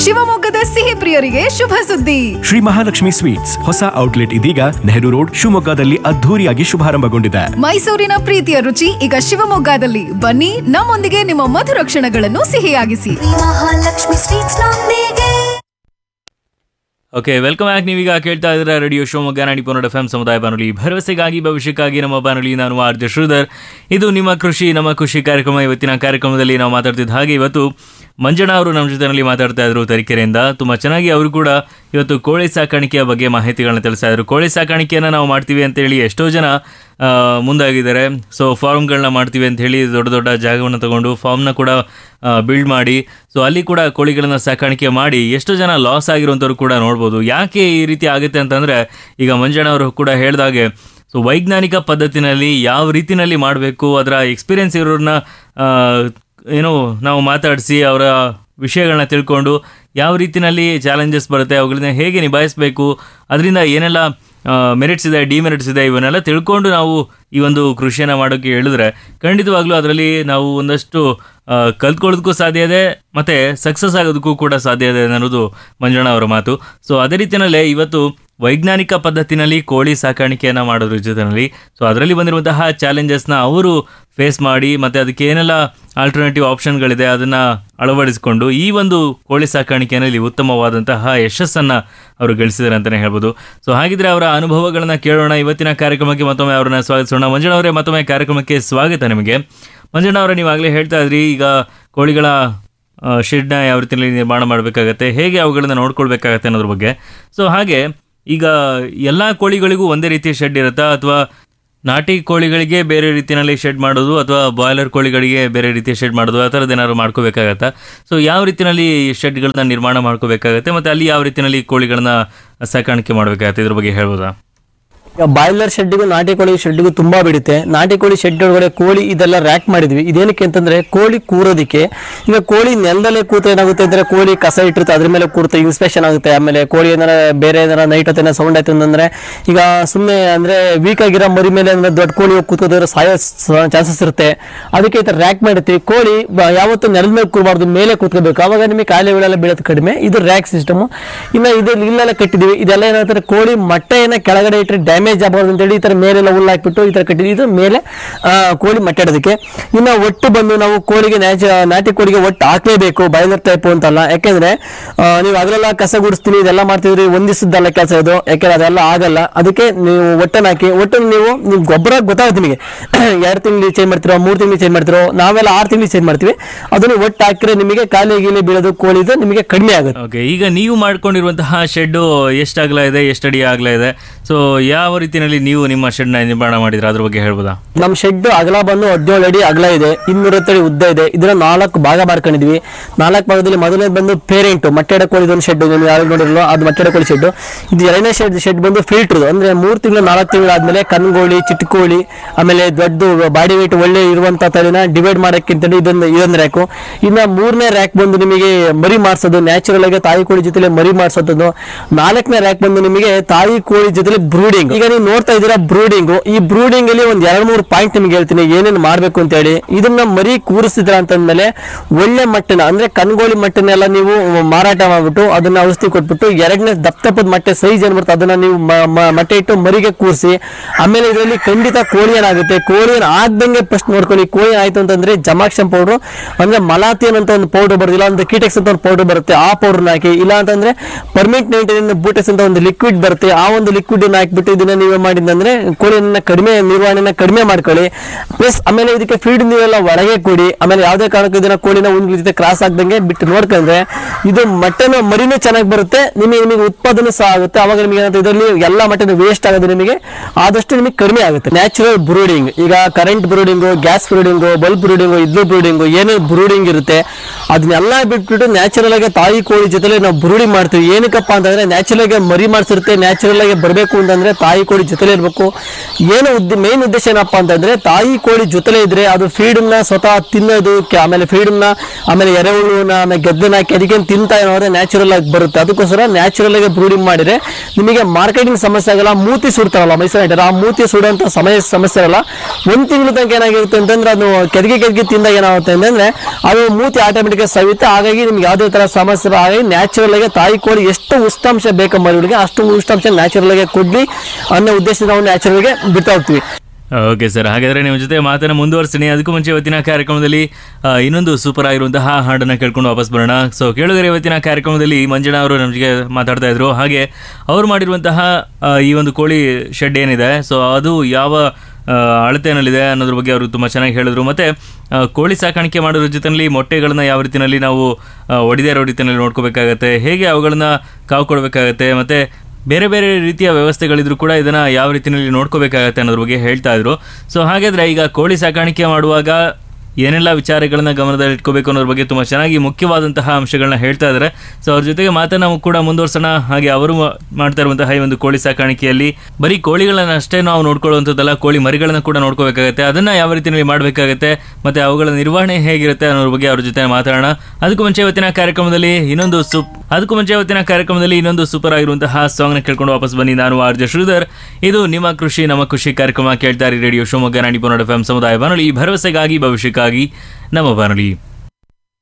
ಶಿವಮೊಗ್ಗದ ಸಿಹಿ ಪ್ರಿಯರಿಗೆ ಶುಭ ಸುದ್ದಿ ಶ್ರೀ ಮಹಾಲಕ್ಷ್ಮಿ ಸ್ವೀಟ್ಸ್ ಹೊಸ ಔಟ್ಲೆಟ್ ಇದೀಗ ನೆಹರು ರೋಡ್ ಶಿವಮೊಗ್ಗದಲ್ಲಿ ಅದ್ಧೂರಿಯಾಗಿ ಶುಭಾರಂಭಗೊಂಡಿದೆ ಮೈಸೂರಿನ ಪ್ರೀತಿಯ ರುಚಿ ಈಗ ಶಿವಮೊಗ್ಗದಲ್ಲಿ ಬನ್ನಿ ನಮ್ಮೊಂದಿಗೆ ನಿಮ್ಮ ಮಧುರ ಕ್ಷಣಗಳನ್ನು ಸಿಹಿಯಾಗಿಸಿ ಮಹಾಲಕ್ಷ್ಮಿ ಸ್ವೀಟ್ಸ್ ನೊಂದಿಗೆ ಓಕೆ ವೆಲ್ಕಮ್ ಬ್ಯಾಕ್ ನೀವೀಗ ಕೇಳ್ತಾ ಇದ್ದೀರಾ ರೇಡಿಯೋ ಶಿವಮೊಗ್ಗ ನಾಡಿ ಪನ್ನಡ ಎಫ್ ಸಮುದಾಯ ಬಾನುಲಿ ಭರವಸೆಗಾಗಿ ಭವಿಷ್ಯಕ್ಕಾಗಿ ನಮ್ಮ ಬಾನುಲಿ ನಾನು ಆರ್ ಜೆ ಶ್ರೀಧರ್ ಇದು ನಿಮ್ಮ ಕೃಷಿ ನಮ್ಮ ಖುಷಿ ಕಾರ್ಯಕ್ರಮ ಇವತ್ತಿನ ಕಾರ್ಯಕ್ರಮದಲ್ಲಿ ನಾವು ಮಾತಾಡ್ತಿದ್ದ ಹಾಗೆ ಇವತ್ತು ಮಂಜಣ್ಣ ಅವರು ನಮ್ಮ ಜೊತೆನಲ್ಲಿ ಮಾತಾಡ್ತಾ ಇದ್ರು ತರೀಕೆರೆಯಿಂದ ತುಂಬ ಚೆನ್ನಾಗಿ ಅವರು ಕೂಡ ಇವತ್ತು ಕೋಳಿ ಸಾಕಾಣಿಕೆಯ ಬಗ್ಗೆ ಮಾಹಿತಿಗಳನ್ನ ತಿಳಿಸ್ತಾ ಇದ್ರು ಕೋಳಿ ಸಾಕಾಣಿಕೆಯನ್ನು ನಾವು ಮಾಡ್ತೀವಿ ಅಂತೇಳಿ ಎಷ್ಟೋ ಜನ ಆ, ಮುಂದಾಗಿದ್ದಾರೆ ಸೊ ಫಾರ್ಮ್ಗಳನ್ನ ಮಾಡ್ತೀವಿ ಅಂತ ಹೇಳಿ ದೊಡ್ಡ ದೊಡ್ಡ ಜಾಗವನ್ನು ತಗೊಂಡು ಫಾರ್ಮ್ನ ಕೂಡ ಬಿಲ್ಡ್ ಮಾಡಿ ಸೊ ಅಲ್ಲಿ ಕೂಡ ಕೋಳಿಗಳನ್ನ ಸಾಕಾಣಿಕೆ ಮಾಡಿ ಎಷ್ಟೋ ಜನ ಲಾಸ್ ಆಗಿರುವಂಥವ್ರು ಕೂಡ ನೋಡ್ಬೋದು ಯಾಕೆ ಈ ರೀತಿ ಆಗುತ್ತೆ ಅಂತಂದರೆ ಈಗ ಮಂಜಣ್ಣ ಅವರು ಕೂಡ ಹೇಳ್ದಾಗೆ ಸೊ ವೈಜ್ಞಾನಿಕ ಪದ್ಧತಿನಲ್ಲಿ ಯಾವ ರೀತಿನಲ್ಲಿ ಮಾಡಬೇಕು ಅದರ ಎಕ್ಸ್ಪೀರಿಯನ್ಸ್ ಇರೋರನ್ನ ಆ, ಏನು ನಾವು ಮಾತಾಡಿಸಿ ಅವರ ವಿಷಯಗಳನ್ನ ತಿಳ್ಕೊಂಡು ಯಾವ ರೀತಿನಲ್ಲಿ ಚಾಲೆಂಜಸ್ ಬರುತ್ತೆ ಅವುಗಳನ್ನ ಹೇಗೆ ನಿಭಾಯಿಸಬೇಕು ಅದರಿಂದ ಏನೆಲ್ಲ ಮೆರಿಟ್ಸ್ ಇದೆ ಡಿಮೆರಿಟ್ಸ್ ಇದೆ ಇವನ್ನೆಲ್ಲ ತಿಳ್ಕೊಂಡು ನಾವು ಈ ಒಂದು ಕೃಷಿಯನ್ನು ಮಾಡೋಕ್ಕೆ ಹೇಳಿದ್ರೆ ಖಂಡಿತವಾಗ್ಲೂ ಅದರಲ್ಲಿ ನಾವು ಒಂದಷ್ಟು ಆ, ಕಲ್ತ್ಕೊಳ್ಳೋದಕ್ಕೂ ಸಾಧ್ಯ ಇದೆ ಮತ್ತು ಸಕ್ಸಸ್ ಆಗೋದಕ್ಕೂ ಕೂಡ ಸಾಧ್ಯ ಇದೆ ಅನ್ನೋದು ಮಂಜಣ್ಣ ಅವರ ಮಾತು ಸೊ ಅದೇ ರೀತಿಯಲ್ಲೇ ಇವತ್ತು ವೈಜ್ಞಾನಿಕ ಪದ್ಧತಿನಲ್ಲಿ ಕೋಳಿ ಸಾಕಾಣಿಕೆಯನ್ನು ಮಾಡೋದ್ರ ಜೊತೆಯಲ್ಲಿ ಸೊ ಅದರಲ್ಲಿ ಬಂದಿರುವಂತಹ ಚಾಲೆಂಜಸ್ನ ಅವರು ಫೇಸ್ ಮಾಡಿ ಮತ್ತು ಅದಕ್ಕೆ ಏನೆಲ್ಲ ಆಲ್ಟರ್ನೇಟಿವ್ ಆಪ್ಷನ್ಗಳಿದೆ ಅದನ್ನು ಅಳವಡಿಸಿಕೊಂಡು ಈ ಒಂದು ಕೋಳಿ ಸಾಕಾಣಿಕೆಯಲ್ಲಿ ಉತ್ತಮವಾದಂತಹ ಯಶಸ್ಸನ್ನು ಅವರು ಗಳಿಸಿದ್ದಾರೆ ಅಂತಲೇ ಹೇಳ್ಬೋದು ಸೊ ಹಾಗಿದ್ರೆ ಅವರ ಅನುಭವಗಳನ್ನ ಕೇಳೋಣ ಇವತ್ತಿನ ಕಾರ್ಯಕ್ರಮಕ್ಕೆ ಮತ್ತೊಮ್ಮೆ ಅವರನ್ನ ಸ್ವಾಗತಿಸೋಣ ಮಂಜಣ್ಣ ಅವರೇ ಮತ್ತೊಮ್ಮೆ ಕಾರ್ಯಕ್ರಮಕ್ಕೆ ಸ್ವಾಗತ ನಿಮಗೆ ಮಂಜಣ್ಣ ಅವರೇ ನೀವು ಆಗಲೇ ಹೇಳ್ತಾ ಇದ್ರಿ ಈಗ ಕೋಳಿಗಳ ಶೆಡ್ನ ಯಾವ ರೀತಿಯಲ್ಲಿ ನಿರ್ಮಾಣ ಮಾಡಬೇಕಾಗತ್ತೆ ಹೇಗೆ ಅವುಗಳನ್ನ ನೋಡ್ಕೊಳ್ಬೇಕಾಗತ್ತೆ ಅನ್ನೋದ್ರ ಬಗ್ಗೆ ಸೊ ಹಾಗೆ ಈಗ ಎಲ್ಲ ಕೋಳಿಗಳಿಗೂ ಒಂದೇ ರೀತಿಯ ಶೆಡ್ ಇರುತ್ತಾ ಅಥವಾ ನಾಟಿ ಕೋಳಿಗಳಿಗೆ ಬೇರೆ ರೀತಿಯಲ್ಲಿ ಶೆಡ್ ಮಾಡೋದು ಅಥವಾ ಬಾಯ್ಲರ್ ಕೋಳಿಗಳಿಗೆ ಬೇರೆ ರೀತಿಯ ಶೆಡ್ ಮಾಡೋದು ಆ ಥರದ್ದು ಏನಾದ್ರು ಮಾಡ್ಕೋಬೇಕಾಗತ್ತಾ ಸೊ ಯಾವ ರೀತಿಯಲ್ಲಿ ಶೆಡ್ಗಳನ್ನ ನಿರ್ಮಾಣ ಮಾಡ್ಕೋಬೇಕಾಗತ್ತೆ ಮತ್ತು ಅಲ್ಲಿ ಯಾವ ರೀತಿಯಲ್ಲಿ ಕೋಳಿಗಳನ್ನ ಸಾಕಾಣಿಕೆ ಮಾಡಬೇಕಾಗತ್ತೆ ಇದ್ರ ಬಗ್ಗೆ ಹೇಳ್ಬೋದಾ ಈಗ ಬಾಯ್ಲರ್ ಶೆಡ್ಡಿಗೂ ನಾಟಿ ಕೋಳಿ ಶೆಡ್ಡಿಗೂ ತುಂಬಾ ಬಿಡುತ್ತೆ ನಾಟಿ ಕೋಳಿ ಶೆಡ್ ಒಳಗಡೆ ಕೋಳಿ ಇದೆಲ್ಲ ರ್ಯಾಕ್ ಮಾಡಿದ್ವಿ ಇದೇನಕ್ಕೆ ಅಂತಂದ್ರೆ ಕೋಳಿ ಕೂರೋದಿಕ್ಕೆ ಈಗ ಕೋಳಿ ನೆಲದಲ್ಲೇ ಕೂತ ಏನಾಗುತ್ತೆ ಅಂದ್ರೆ ಕೋಳಿ ಕಸ ಇಟ್ಟಿರುತ್ತೆ ಅದ್ರ ಮೇಲೆ ಕೂರುತ್ತೆ ಇನ್ಸ್ಪೆಕ್ಷನ್ ಆಗುತ್ತೆ ಆಮೇಲೆ ಕೋಳಿ ಏನಾರ ಬೇರೆ ಏನಾರ ನೈಟ್ ಹೊತ್ತಿನ ಸೌಂಡ್ ಆಯ್ತು ಅಂತಂದ್ರೆ ಈಗ ಸುಮ್ಮನೆ ಅಂದ್ರೆ ವೀಕ್ ಆಗಿರೋ ಮರಿ ಮೇಲೆ ಅಂದ್ರೆ ದೊಡ್ಡ ಕೋಳಿ ಹೋಗಿ ಕೂತ್ಕೋದ್ರೆ ಸಾಯೋ ಚಾನ್ಸಸ್ ಇರುತ್ತೆ ಅದಕ್ಕೆ ಈ ತರ ರ್ಯಾಕ್ ಮಾಡಿರ್ತೀವಿ ಕೋಳಿ ಬ- ಯಾವತ್ತೂ ನೆಲದ ಮೇಲೆ ಕೂರಬಾರ್ದು ಮೇಲೆ ಕೂತ್ಕೋಬೇಕು ಅವಾಗ ನಿಮಗೆ ಕಾಯಿಲೆಗಳೆಲ್ಲ ಬೀಳೋದು ಕಡಿಮೆ ಇದು ರ್ಯಾಕ್ ಸಿಸ್ಟಮ್ ಇನ್ನು ಇದು ಇಲ್ಲೆಲ್ಲ ಕಟ್ಟಿದೀವಿ ಇದೆಲ್ಲ ಏನಾಗ್ತಾರೆ ಕೋಳಿ ಮೊಟ್ಟೆಯನ್ನ ಕೆಳಗಡೆ ಇಟ್ಟರೆ ಡ್ಯಾಮೇಜ್ ಆಗಬಾರ್ದು ಅಂತೇಳಿ ಈ ತರ ಮೇಲೆಲ್ಲ ಹುಲ್ಲು ಹಾಕ್ಬಿಟ್ಟು ಈ ತರ ಕಟ್ಟಿದ್ವಿ ಇದು ಮೇಲೆ ಆ, ಕೋಳಿ ಮೊಟ್ಟೆ ಇಡೋದಕ್ಕೆ ಇನ್ನು ಒಟ್ಟು ಬಂದು ನಾವು ಕೋಳಿಗೆ ನ್ಯಾಚ ನಾಟಿ ಕೋಳಿಗೆ ಒಟ್ಟು ಹಾಕ್ಲೇಬೇಕು ಬಾಯ್ಲರ್ ಟೈಪ್ ಅಂತಲ್ಲ ಯಾಕೆಂದ್ರೆ ಆ, ನೀವು ಅದೆಲ್ಲ ಕಸ ಗುಡಿಸ್ತೀನಿ ಇದೆಲ್ಲ ಮಾಡ್ತಿದ್ರಿ ಒಂದ್ ದಿವಸದ್ದಲ್ಲ ಕೆಲಸ ಇದು ಯಾಕೆಂದ್ರೆ ಅದೆಲ್ಲ ಆಗಲ್ಲ ಅದಕ್ಕೆ ನೀವು ಒಟ್ಟನ್ನ ಹಾಕಿ ಒಟ್ಟನ್ನು ನೀವು ನೀವು ಗೊಬ್ಬರ ಗೊತ್ತಾಗುತ್ತೆ ನಿಮಗೆ ಎರಡು ತಿಂಗಳು ಚೇಂಜ್ ಮಾಡ್ತಿರೋ ಮೂರು ತಿಂಗಳು ಚೇಂಜ್ ಮಾಡ್ತಿರೋ ನಾವೆಲ್ಲ ಆರು ತಿಂಗಳು ಚೇಂಜ್ ಮಾಡ್ತೀವಿ ಅದನ್ನು ಒಟ್ಟು ಹಾಕಿದ್ರೆ ನಿಮಗೆ ಕಾಲಿ ಗೀಲಿ ಬೀಳೋದು ಕೋಳಿದು ನಿಮಗೆ ಕಡಿಮೆ ಆಗುತ್ತೆ ಓಕೆ ಈಗ ನೀವು ಮಾಡ್ಕೊಂಡಿರುವಂತಹ ಶೆಡ್ಡು ಎಷ್ಟು ಅಗಲ ಇದೆ ಎಷ್ಟು ಅಡಿ ಅಗಲ ಇದೆ ಸೊ ಯಾವ ರೀತಿಯಲ್ಲಿ ನೀವು ನಿಮ್ಮ ಶೆಡ್ನ ನಿರ್ಮಾಣ ಮಾಡಿದ್ರೆ ಅದ್ರ ಬಗ್ಗೆ ಹೇಳ್ಬೋದಾ ನಮ್ಮ ಶೆಡ್ ಅಗಲ ಬಂದು ಹದಿನೇಳು ಅಡಿ ಅಗಲ ಇದೆ ಇನ್ನೂರತ್ತು ಅಡಿ ಉದ್ದ ಇದೆ ಇದನ್ನ ನಾಲ್ಕು ಭಾಗ ಮಾಡ್ಕೊಂಡಿದ್ವಿ ನಾಲ್ಕು ಭಾಗದಲ್ಲಿ ಮೊದಲನೇ ಬಂದು ಪೇರೆಂಟ್ ಮೊಟ್ಟೆ ಕೋಳಿ ಒಂದು ಶೆಡ್ ನೀವು ಯಾರು ನೋಡಿರಲ್ಲ ಅದು ಮೊಟ್ಟೆ ಕೋಳಿ ಶೆಡ್ ಇದು ಎರಡನೇ ಶೆಡ್ ಶೆಡ್ ಬಂದು ಫಿಲ್ಟರ್ ಅಂದ್ರೆ ಮೂರು ತಿಂಗಳು ನಾಲ್ಕು ತಿಂಗಳು ಆದ್ಮೇಲೆ ಕನ್ಗೋಳಿ ಚಿಟ್ಕೋಳಿ ಆಮೇಲೆ ದೊಡ್ಡ ಬಾಡಿ ವೇಟ್ ಒಳ್ಳೆ ಇರುವಂತ ತಳಿನ ಡಿವೈಡ್ ಮಾಡಕ್ಕಿಂತ ಇದೊಂದು ಇದೊಂದು ರ್ಯಾಕು ಇನ್ನ ಮೂರನೇ ರ್ಯಾಕ್ ಬಂದು ನಿಮಗೆ ಮರಿ ಮಾಡಿಸೋದು ನ್ಯಾಚುರಲ್ ಆಗಿ ತಾಯಿ ಕೋಳಿ ಜೊತೆ ಮರಿ ಮಾಡಿಸೋದು ನಾಲ್ಕನೇ ರ್ಯಾಕ್ ಬಂದು ನಿಮಗೆ ತಾಯಿ ಕೋಳಿ ಜೊತೆ ಬ್ರೂಡಿಂಗ್ ಈಗ ನೀವು ನೋಡ್ತಾ ಇದ್ದೀರಾ ಬ್ರೂಡಿಂಗ್ ಈ ಬ್ರೂಡಿಂಗ್ ಅಲ್ಲಿ ಒಂದ್ ಎರಡ್ ಮೂರು ಪಾಯಿಂಟ್ ನಿಮ್ಗೆ ಹೇಳ್ತೀನಿ ಏನೇನು ಮಾಡ್ಬೇಕು ಅಂತ ಹೇಳಿ ಇದನ್ನ ಮರಿ ಕೂರಿಸಿದ್ರ ಅಂತಂದ್ಮೇಲೆ ಒಳ್ಳೆ ಮಟ್ಟನ ಅಂದ್ರೆ ಕನ್ಗೋಳಿ ಮಟ್ಟನೆಲ್ಲ ನೀವು ಮಾರಾಟ ಮಾಡ್ಬಿಟ್ಟು ಅದನ್ನ ಔಷಧಿ ಕೊಟ್ಬಿಟ್ಟು ಎರಡನೇ ದಪ್ಪ ದಪ್ಪದ ಮೊಟ್ಟೆ ಸೈಜ್ ಏನ್ ಬರುತ್ತೆ ಅದನ್ನ ನೀವು ಮ- ಮ- ಮೊಟ್ಟೆ ಇಟ್ಟು ಮರಿಗೆ ಕೂರಿಸಿ ಆಮೇಲೆ ಇದರಲ್ಲಿ ಖಂಡಿತ ಕೋಳಿ ಏನಾಗುತ್ತೆ ಕೋಳಿ ಏನ್ ಆಗ್ದಂಗೆ ಫಸ್ಟ್ ನೋಡ್ಕೊಳ್ಳಿ ಕೋಳಿ ಏನಾಯ್ತು ಅಂತಂದ್ರೆ ಜಮಾಕ್ಷನ್ ಪೌಡರ್ ಅಂದ್ರೆ ಮಲಾತಿಯನ್ ಅಂತ ಒಂದು ಪೌಡರ್ ಬರುತ್ತೆ ಇಲ್ಲ ಒಂದು ಕೀಟೆಕ್ಸ್ ಅಂತ ಒಂದು ಪೌಡರ್ ಬರುತ್ತೆ ಆ ಪೌಡರ್ನ ಹಾಕಿ ಇಲ್ಲ ಅಂತಂದ್ರೆ ಪರ್ಮಿಟ್ ನೈನ್ಟೀನ್ ಬೂಟೆಕ್ಸ್ ಅಂತ ಒಂದು ಲಿಕ್ವಿಡ್ ಬರುತ್ತೆ ಆ ಒಂದು ಲಿಕ್ವಿಡ್ ಹಾಕ್ಬಿಟ್ಟು ಇದನ್ನ ನೀವೇ ಮಾಡಿದಂದ್ರೆ ಕೋಳಿಯನ್ನ ಕಡಿಮೆ ನಿರ್ವಹಣೆನ ಕಡಿಮೆ ಮಾಡ್ಕೊಳ್ಳಿ ಪ್ಲಸ್ ಆಮೇಲೆ ಇದಕ್ಕೆ ಫೀಡ್ ನೀವೆಲ್ಲ ಹೊರಗೆ ಕೊಡಿ ಆಮೇಲೆ ಯಾವುದೇ ಕಾರಣಕ್ಕೂ ಇದನ್ನ ಕೋಳಿನ ಒಂದು ಜೊತೆ ಕ್ರಾಸ್ ಆಗ್ದಂಗೆ ಬಿಟ್ಟು ನೋಡ್ಕೊಂಡ್ರೆ ಇದು ಮಟನ್ ಮರಿನೂ ಚೆನ್ನಾಗಿ ಬರುತ್ತೆ ನಿಮಗೆ ನಿಮಗೆ ಉತ್ಪಾದನೆ ಸಹ ಆಗುತ್ತೆ ಅವಾಗ ನಿಮಗೆ ಏನಾಗುತ್ತೆ ಇದರಲ್ಲಿ ಎಲ್ಲ ಮಟನ್ ವೇಸ್ಟ್ ಆಗೋದು ನಿಮಗೆ ಆದಷ್ಟು ನಿಮಗೆ ಕಡಿಮೆ ಆಗುತ್ತೆ ನ್ಯಾಚುರಲ್ ಬ್ರೂಡಿಂಗ್ ಈಗ current brooding gas brooding bulb brooding ಇದ್ಲು ಬ್ರೂಡಿಂಗು ಏನೇ ಬ್ರೂಡಿಂಗ್ ಇರುತ್ತೆ ಅದನ್ನೆಲ್ಲ ಬಿಟ್ಬಿಟ್ಟು ನ್ಯಾಚುರಲ್ ಆಗಿ ತಾಯಿ ಕೋಳಿ ಜೊತೆಲೆ ನಾವು ಬ್ರೂಡಿಂಗ್ ಮಾಡ್ತೀವಿ ಏನಕ್ಕಪ್ಪ ಅಂತಂದ್ರೆ ನ್ಯಾಚುರಲ್ ಆಗಿ ಮರಿ ಮಾಡ್ಸಿರುತ್ತೆ ನ್ಯಾಚುರಲ್ ಆಗಿ ಬರಬೇಕು ಇರಬೇಕು ಅಂತಂದ್ರೆ ತಾಯಿ ಕೋಳಿ ಜೊತೆಲೇ ಇರಬೇಕು ಏನು ಉದ್ದ ಮೇನ್ ಉದ್ದೇಶ ಏನಪ್ಪಾ ಅಂತಂದ್ರೆ ತಾಯಿ ಕೋಳಿ ಜೊತೆಲೇ ಇದ್ರೆ ಅದು ಫೀಡನ್ನ ಸ್ವತಃ ತಿನ್ನೋದು ಕೆ- ಆಮೇಲೆ ಫೀಡನ್ನ ಆಮೇಲೆ ಎರೆಹುಳುನ ಆಮೇಲೆ ಗೆದ್ದೆನ ಹಾಕಿ ಅದಕ್ಕೇನು ತಿಂತಾ ಏನೋ ನ್ಯಾಚುರಲ್ ಆಗಿ ಬರುತ್ತೆ ಅದಕ್ಕೋಸ್ಕರ ನ್ಯಾಚುರಲ್ ಆಗಿ ಬ್ರೂಡಿಂಗ್ ಮಾಡಿದ್ರೆ ನಿಮಗೆ ಮಾರ್ಕೆಟಿಂಗ್ ಸಮಸ್ಯೆ ಆಗಲ್ಲ ಮೂತಿ ಸುಡ್ತಾರಲ್ಲ ಮೈಸೂರು ಆ ಮೂತಿ ಸುಡುವಂತ ಸಮಯ ಸಮಸ್ಯೆ ಇರಲ್ಲ ಒಂದ್ ತಿಂಗಳು ತನಕ ಏನಾಗಿರುತ್ತೆ ಅಂತಂದ್ರೆ ಅದು ಕೆದಗೆ ಕೆದಗೆ ತಿಂದಾಗ ಏನಾಗುತ್ತೆ ಅಂತಂದ್ರೆ ಅದು ಮೂತಿ ಆಟೋಮೆಟಿಕ್ ಸವಿಯುತ್ತೆ ಹಾಗಾಗಿ ನಿಮ್ಗೆ ಯಾವುದೇ ತರ ಸಮಸ್ಯೆ ಇಲ್ಲ. ಹಾಗಾಗಿ ನ್ಯಾಚುರಲ್ ಆಗಿ ತಾಯಿ ಕೋಳಿ ಎಷ್ಟು ಉಷ್ಣಾಂಶ ಬೇಕು ಮರಿಗಳಿಗೆ ಅಷ್ಟು ಉಷ್ಣಾಂಶ ನ್ಯಾಚುರಲ್ ಆಗಿ ಕೊಡ್ಲಿ ಅನ್ನೋ ಉದ್ದೇಶದಿಂದ ನಾವು ನ್ಯಾಚುರಲ್ ಆಗಿ ಬಿಡ್ತಾ ಹೋಗ್ತೀವಿ ಓಕೆ ಸರ್ ಹಾಗಾದ್ರೆ ನಿಮ್ಮ ಜೊತೆ ಮಾತನ್ನ ಮುಂದುವರಿಸ್ತೀನಿ ಅದಕ್ಕೂ ಮುಂಚೆ ಇವತ್ತಿನ ಕಾರ್ಯಕ್ರಮದಲ್ಲಿ ಆ, ಇನ್ನೊಂದು ಸೂಪರ್ ಆಗಿರುವಂತಹ ಹಾಡನ್ನ ಕೇಳ್ಕೊಂಡು ವಾಪಸ್ ಬರೋಣ ಸೊ ಕೇಳಿದರೆ ಇವತ್ತಿನ ಕಾರ್ಯಕ್ರಮದಲ್ಲಿ ಮಂಜಣ್ಣ ಅವರು ನಮಗೆ ಮಾತಾಡ್ತಾ ಇದ್ರು ಹಾಗೆ ಅವ್ರು ಮಾಡಿರುವಂತಹ ಆ, ಈ ಒಂದು ಕೋಳಿ ಶೆಡ್ ಏನಿದೆ ಸೊ ಅದು ಯಾವ ಆ, ಅಳತೆನಲ್ಲಿದೆ ಅನ್ನೋದ್ರ ಬಗ್ಗೆ ಅವರು ತುಂಬ ಚೆನ್ನಾಗಿ ಹೇಳಿದ್ರು ಮತ್ತೆ ಆ, ಕೋಳಿ ಸಾಕಾಣಿಕೆ ಮಾಡೋದ್ರ ಜೊತೆಯಲ್ಲಿ ಮೊಟ್ಟೆಗಳನ್ನ ಯಾವ ರೀತಿಯಲ್ಲಿ ನಾವು ಆ, ಒಡೆದೇ ಇರೋ ರೀತಿಯಲ್ಲಿ ನೋಡ್ಕೋಬೇಕಾಗತ್ತೆ ಹೇಗೆ ಅವುಗಳನ್ನ ಕಾವು ಕೊಡಬೇಕಾಗತ್ತೆ ಮತ್ತೆ ಬೇರೆ ಬೇರೆ ರೀತಿಯ ವ್ಯವಸ್ಥೆಗಳಿದ್ರು ಕೂಡ ಇದನ್ನ ಯಾವ ರೀತಿಯಲ್ಲಿ ನೋಡ್ಕೋಬೇಕಾಗತ್ತೆ ಅನ್ನೋದ್ರ ಬಗ್ಗೆ ಹೇಳ್ತಾ ಇದ್ರು ಸೊ ಹಾಗಾದ್ರೆ ಈಗ ಕೋಳಿ ಸಾಕಾಣಿಕೆ ಮಾಡುವಾಗ ಏನೆಲ್ಲ ವಿಚಾರಗಳನ್ನ ಗಮನದಲ್ಲಿ ಇಟ್ಕೋಬೇಕು ಅನ್ನೋದ್ರ ಬಗ್ಗೆ ತುಂಬಾ ಚೆನ್ನಾಗಿ ಮುಖ್ಯವಾದಂತಹ ಅಂಶಗಳನ್ನ ಹೇಳ್ತಾ ಇದ್ದಾರೆ ಸೊ ಅವ್ರ ಜೊತೆಗೆ ಮಾತನ್ನ ಕೂಡ ಮುಂದುವರ್ಸೋಣ ಹಾಗೆ ಅವರು ಮಾ- ಮಾಡ್ತಾ ಇರುವಂತಹ ಈ ಒಂದು ಕೋಳಿ ಸಾಕಾಣಿಕೆಯಲ್ಲಿ ಬರೀ ಕೋಳಿಗಳನ್ನ ಅಷ್ಟೇ ನಾವು ನೋಡ್ಕೊಳ್ಳುವಂಥದ್ದಲ್ಲ ಕೋಳಿ ಮರಿಗಳನ್ನ ಕೂಡ ನೋಡ್ಕೋಬೇಕಾಗತ್ತೆ ಅದನ್ನ ಯಾವ ರೀತಿಯಲ್ಲಿ ಮಾಡಬೇಕಾಗತ್ತೆ ಮತ್ತೆ ಅವುಗಳ ನಿರ್ವಹಣೆ ಹೇಗಿರುತ್ತೆ ಅನ್ನೋದ್ರ ಬಗ್ಗೆ ಅವ್ರ ಜೊತೆ ಮಾತಾಡೋಣ ಅದಕ್ಕೂ ಮುಂಚೆ ಇವತ್ತಿನ ಕಾರ್ಯಕ್ರಮದಲ್ಲಿ ಇನ್ನೊಂದು ಸೂಪ್ ಅದಕ್ಕೂ ಮುಂಚೆ ಇವತ್ತಿನ ಕಾರ್ಯಕ್ರಮದಲ್ಲಿ ಇನ್ನೊಂದು ಸೂಪರ್ ಆಗಿರುವಂತಹ ಸಾಂಗ್ ನ ಕೇಳ್ಕೊಂಡು ವಾಪಸ್ ಬನ್ನಿ ನಾನು ಆರ್ ಜೆ ಶ್ರೀಧರ್ ಇದು ನಿಮ್ಮ ಕೃಷಿ ನಮ್ಮ ಕೃಷಿ ಕಾರ್ಯಕ್ರಮ ಕೇಳ್ತಾರೆ ರೇಡಿಯೋ ಶಿವಮೊಗ್ಗ ನಾಡಿ ಎಫ್ ಎಂ ಸಮುದಾಯ ಬಾನುಲಿ ಭರವಸೆಗಾಗಿ ಭವಿಷ್ಯಕ್ಕಾಗಿ ನಮ್ಮ ಬಾನುಲಿ